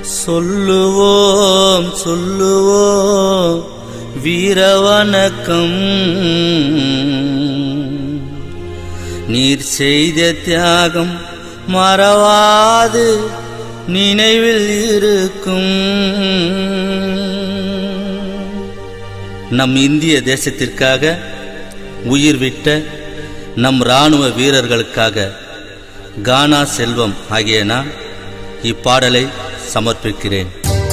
சொல்லுவோம் சொல்லுவோம் வீரவணக்கம் நீர் செய்த தியாகம் மறவாது நினைவில் இருக்கும் நம் இந்திய தேசத்திற்காக உயிர் விட்ட நம் இராணுவ வீரர்களுக்காக கானா செல்வம் ஆகிய நான் இப்பாடலை சமர்ப்பிக்கிறேன்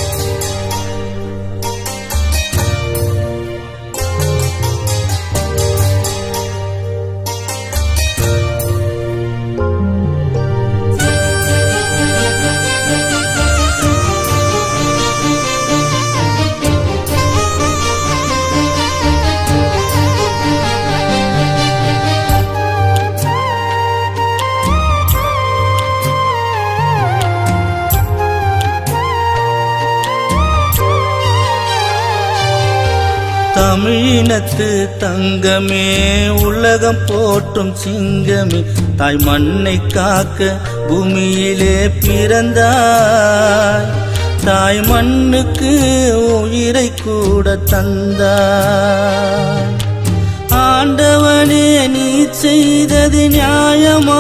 தமிழினத்து தங்கமே உலகம் போற்றும் சிங்கமே தாய் மண்ணை காக்க பூமியிலே பிறந்தாய் தாய் மண்ணுக்கு உயிரை கூட தந்தாய் ஆண்டவனே நீ செய்தது நியாயமா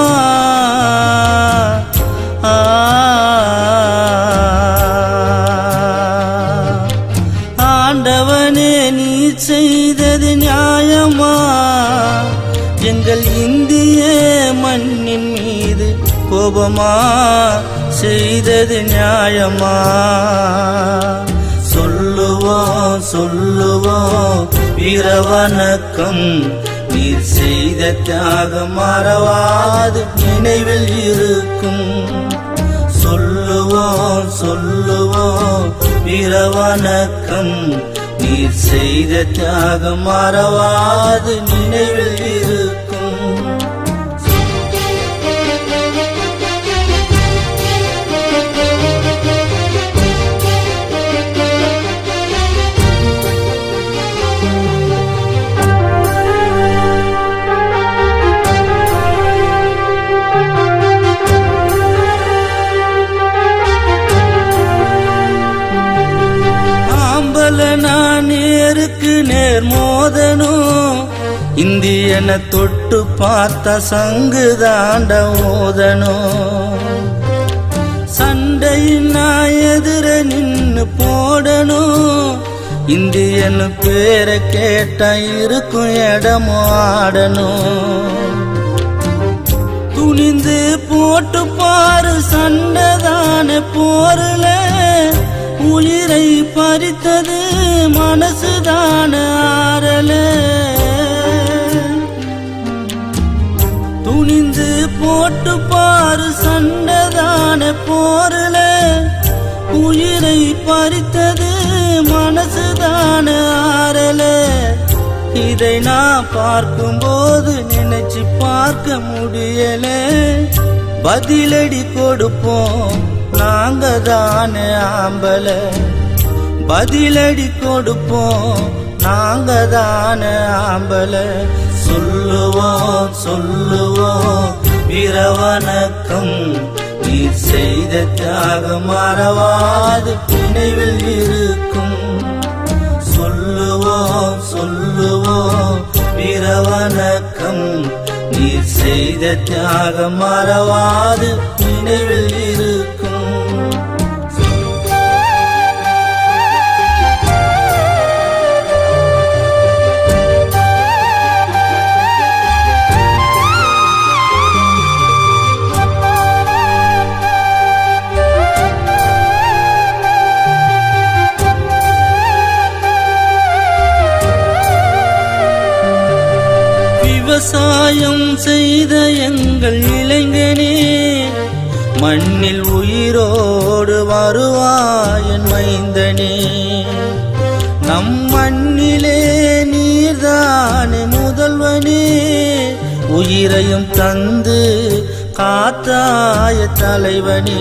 ஆ ஆண்டவனே நீ செய்தது நியாயமா எங்கள் இந்திய மண்ணின் மீது கோபமா செய்தது நியாயமா சொல்லுவோம் சொல்லுவோம் வீரவணக்கம் நீர் செய்த தியாகம் மறவாது நினைவில் இருக்கும் சொல்லுவோம் சொல்லுவோம் வீரவணக்கம் நீர் செய்த தியாகம் மறவாது நினைவில் இருக்கும் ஆம்பல நான் நேருக்கு நேர் மோதனும் இந்தியன தொட்டு பார்த்த சங்கு தாண்ட ஓதனும் சண்டையின் நான் எதிர நின்னு போடணும் இந்தியன் பேரை கேட்டா இருக்கும் இடமும் ஆடணும் துணிந்து போட்டு பாரு சண்டைதான போர்ல உயிரை பறித்தது மனசுதான ஆறல துணிந்து போட்டு பாரு சண்டைதான போர்ல உயிரை பறித்தது மனசுதான ஆறல இதை நான் பார்க்கும்போது நினைச்சு பார்க்க முடியல பதிலடி கொடுப்போம் நாங்க தானே ஆம்பல பதிலடி கொடுப்போம் நாங்க தானே ஆம்பல சொல்லுவோம் சொல்லுவோம் வீரவணக்கம் நீ செய்த தியாகம் மறவாது நினைவில் இருக்கும் சொல்லுவோம் சொல்லுவோம் வீரவணக்கம் நீ செய்த தியாகம் மறவாது நினைவில் இருக்கும் விவசாயம் செய்த எங்கள் இளைஞனே மண்ணில் உயிரோடு வருவாயன் மைந்தனே நம் மண்ணிலே நீர்தானே முதல்வனே உயிரையும் தந்து காத்தாய தலைவனே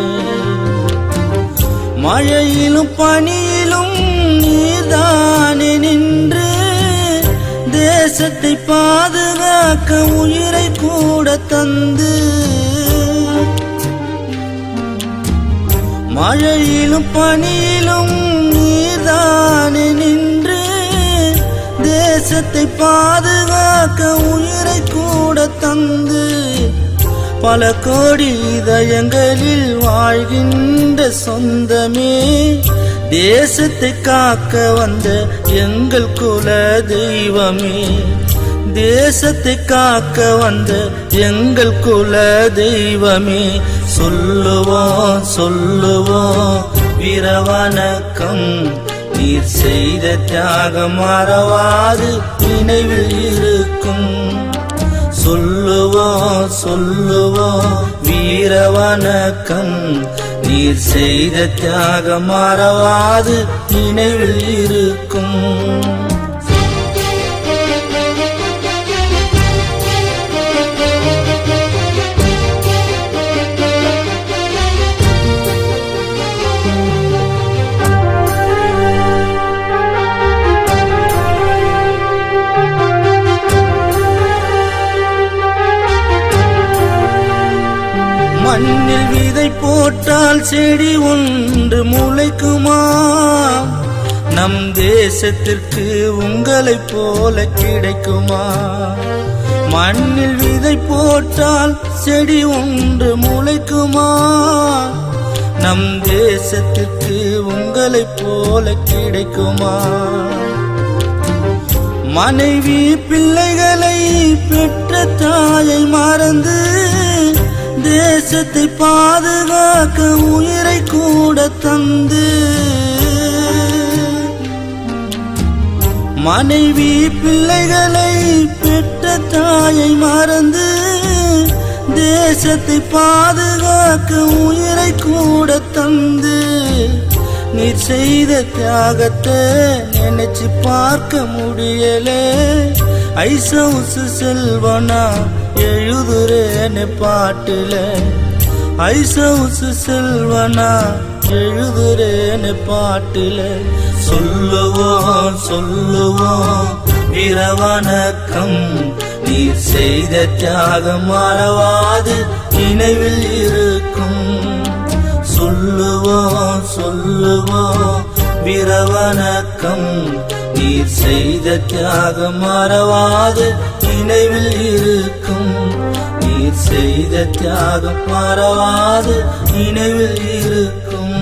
மழையிலும் பனியிலும் நீர்தானே நின்று தேசத்தை பாதுகாக்க உயிரை கூட தந்து மழையிலும் பனியிலும் நீர்தானே நின்று தேசத்தை பாதுகாக்க உயிரை கூட தந்து பல கோடி இதயங்களில் வாழ்கின்ற சொந்தமே தேசத்தை காக்க வந்த எங்கள் குல தெய்வமே தேசத்தை காக்க வந்த எங்கள் குல தெய்வமே சொல்லுவோம் சொல்லுவோம் வீரவணக்கம் நீர் செய்த தியாகம் மறவாது நினைவில் இருக்கும் சொல்லுவோம் சொல்லுவோம் வீரவணக்கம் நீர் செய்த தியாகம் மறவாது நினைவில் இருக்கும் மண்ணில் விதை போட்டால் செடி ஒன்று முளைக்குமா நம் தேசத்திற்கு உங்களைப் போல கிடைக்குமா மண்ணில் விதை போட்டால் செடி ஒன்று முளைக்குமா நம் தேசத்திற்கு உங்களைப் போல கிடைக்குமா மனைவி பிள்ளைகளை பெற்ற தாயை மறந்து தேசத்தை பாதுகாக்க உயிரை கூட தந்து மனைவி பிள்ளைகளை பெற்ற தாயை மறந்து தேசத்தை பாதுகாக்க உயிரை கூட தந்து நீர் செய்த தியாகத்தை நினைச்சு பார்க்க முடியலே ஐசவுசு செல்வனா எழுதுறேன்னு பாட்டுல ஐசவுசு செல்வனா எழுதுறேன்னு பாட்டுல சொல்லுவோம் சொல்லுவோம் வீரவணக்கம் நீர் செய்த தியாகம் மறவாது நினைவில் இருக்கும் சொல்லுவோம் சொல்லுவோம் வீரவணக்கம் நீர் செய்த தியாகம் மறவாது நினைவில் இருக்கும் நீர் செய்த தியாகம் மறவாது நினைவில் இருக்கும்